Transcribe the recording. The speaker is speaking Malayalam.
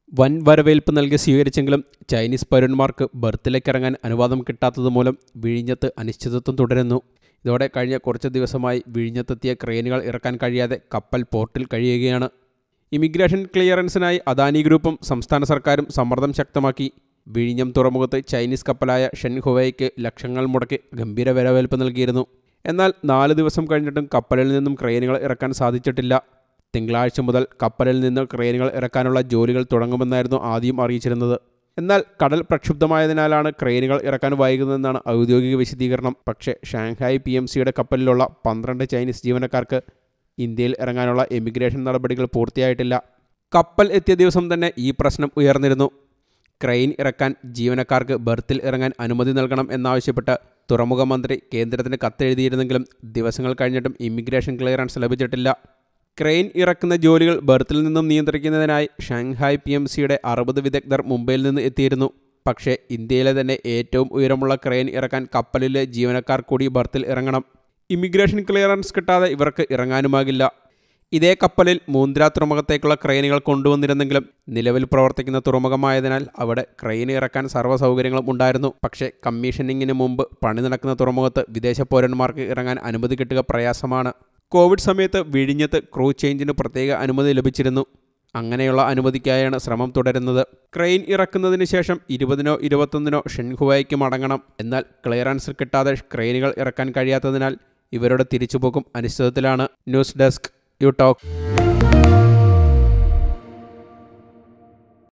വൻ വരവേൽപ്പ് നൽകി സ്വീകരിച്ചെങ്കിലും ചൈനീസ് പൗരന്മാർക്ക് ബർത്തിലേക്കിറങ്ങാൻ അനുവാദം കിട്ടാത്തതുമൂലം വിഴിഞ്ഞത്ത് അനിശ്ചിതത്വം തുടരുന്നു ഇതോടെ കഴിഞ്ഞ കുറച്ച് ദിവസമായി വിഴിഞ്ഞത്തെത്തിയ ക്രെയിനുകൾ ഇറക്കാൻ കഴിയാതെ കപ്പൽ പോർട്ടിൽ കഴിയുകയാണ് ഇമിഗ്രേഷൻ ക്ലിയറൻസിനായി അദാനി ഗ്രൂപ്പും സംസ്ഥാന സർക്കാരും സമ്മർദ്ദം ശക്തമാക്കി വിഴിഞ്ഞം തുറമുഖത്ത് ചൈനീസ് കപ്പലായ ഷെൻ ഹുവൈക്ക് ലക്ഷങ്ങൾ മുടക്കി ഗംഭീര വരവേൽപ്പ് നൽകിയിരുന്നു എന്നാൽ നാല് ദിവസം കഴിഞ്ഞിട്ടും കപ്പലിൽ നിന്നും ക്രെയിനുകൾ ഇറക്കാൻ സാധിച്ചിട്ടില്ല തിങ്കളാഴ്ച മുതൽ കപ്പലിൽ നിന്ന് ക്രെയിനുകൾ ഇറക്കാനുള്ള ജോലികൾ തുടങ്ങുമെന്നായിരുന്നു ആദ്യം അറിയിച്ചിരുന്നത് എന്നാൽ കടൽ പ്രക്ഷുബ്ധമായതിനാലാണ് ക്രെയിനുകൾ ഇറക്കാൻ വൈകുന്നതെന്നാണ് ഔദ്യോഗിക വിശദീകരണം പക്ഷേ ഷാങ്ഹായ് പി എം സിയുടെ കപ്പലിലുള്ള പന്ത്രണ്ട് ചൈനീസ് ജീവനക്കാർക്ക് ഇന്ത്യയിൽ ഇറങ്ങാനുള്ള എമിഗ്രേഷൻ നടപടികൾ പൂർത്തിയായിട്ടില്ല കപ്പൽ എത്തിയ ദിവസം തന്നെ ഈ പ്രശ്നം ഉയർന്നിരുന്നു ക്രെയിൻ ഇറക്കാൻ ജീവനക്കാർക്ക് ബർത്തിൽ ഇറങ്ങാൻ അനുമതി നൽകണം എന്നാവശ്യപ്പെട്ട് തുറമുഖ മന്ത്രി കേന്ദ്രത്തിന് കത്തെഴുതിയിരുന്നെങ്കിലും ദിവസങ്ങൾ കഴിഞ്ഞിട്ടും ഇമിഗ്രേഷൻ ക്ലിയറൻസ് ലഭിച്ചിട്ടില്ല ക്രെയിൻ ഇറക്കുന്ന ജോലികൾ ബർത്തിൽ നിന്നും നിയന്ത്രിക്കുന്നതിനായി ഷാങ്ഹായ് പി എം സിയുടെ അറുപത് വിദഗ്ധർ മുംബൈയിൽ നിന്ന് എത്തിയിരുന്നു പക്ഷേ ഇന്ത്യയിലെ തന്നെ ഏറ്റവും ഉയരമുള്ള ക്രെയിൻ ഇറക്കാൻ കപ്പലിലെ ജീവനക്കാർ കൂടി ബർത്തിൽ ഇറങ്ങണം ഇമിഗ്രേഷൻ ക്ലിയറൻസ് കിട്ടാതെ ഇവർക്ക് ഇറങ്ങാനുമാകില്ല ഇതേ കപ്പലിൽ മൂന്ദ്ര തുറമുഖത്തേക്കുള്ള ക്രെയിനുകൾ കൊണ്ടുവന്നിരുന്നെങ്കിലും നിലവിൽ പ്രവർത്തിക്കുന്ന തുറമുഖമായതിനാൽ അവിടെ ക്രെയിൻ ഇറക്കാൻ സർവ്വ സൗകര്യങ്ങളും ഉണ്ടായിരുന്നു പക്ഷേ കമ്മീഷനിങ്ങിന് മുമ്പ് പണി നടക്കുന്ന തുറമുഖത്ത് വിദേശ പൗരന്മാർക്ക് ഇറങ്ങാൻ അനുമതി കിട്ടുക പ്രയാസമാണ് കോവിഡ് സമയത്ത് വിഴിഞ്ഞത്ത് ക്രൂ ചേഞ്ചിന് പ്രത്യേക അനുമതി ലഭിച്ചിരുന്നു അങ്ങനെയുള്ള അനുമതിക്കായാണ് ശ്രമം തുടരുന്നത് ക്രെയിൻ ഇറക്കുന്നതിന് ശേഷം ഇരുപതിനോ ഇരുപത്തൊന്നിനോ ഷെൻഹുവായിക്ക് മടങ്ങണം എന്നാൽ ക്ലിയറൻസ് കിട്ടാതെ ക്രെയിനുകൾ ഇറക്കാൻ കഴിയാത്തതിനാൽ ഇവരുടെ തിരിച്ചുപോക്കും അനിശ്ചിതത്തിലാണ് ന്യൂസ് ഡെസ്ക് യു ടോക്ക്